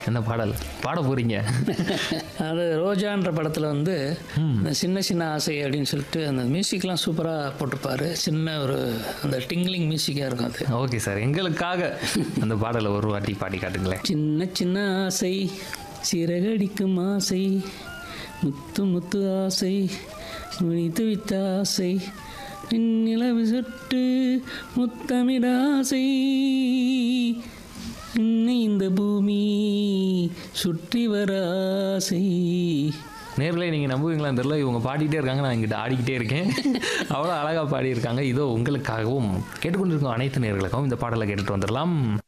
என்ன பாடல் பாட போறீங்க அது ரோஜான்ற படத்தில் வந்து இந்த சின்ன சின்ன ஆசை அப்படின்னு சொல்லிட்டு அந்த மியூசிக்லாம் சூப்பராக போட்டிருப்பாரு சின்ன ஒரு அந்த டிங்லிங் மியூசிக்காக இருக்கும் அது ஓகே சார் எங்களுக்காக அந்த பாடலை ஒரு வாட்டி பாடி காட்டுங்களேன் சின்ன சின்ன ஆசை சிறகடிக்கும் ஆசை முத்து முத்து ஆசை முடித்து விட்ட ஆசை நிலவு சுட்டு முத்தமிட ஆசை இன்னை இந்த பூமி சுற்றி வர ஆசை நேரில் நீங்கள் நம்புவீங்களா தெரியல இவங்க பாடிக்கிட்டே இருக்காங்க நான் இங்கிட்ட ஆடிக்கிட்டே இருக்கேன் அவ்வளோ அழகாக பாடியிருக்காங்க இதோ உங்களுக்காகவும் கேட்டுக்கொண்டிருக்கும் அனைத்து நேர்களுக்கும் இந்த பாடலை கேட்டுட்டு வந்துடலாம்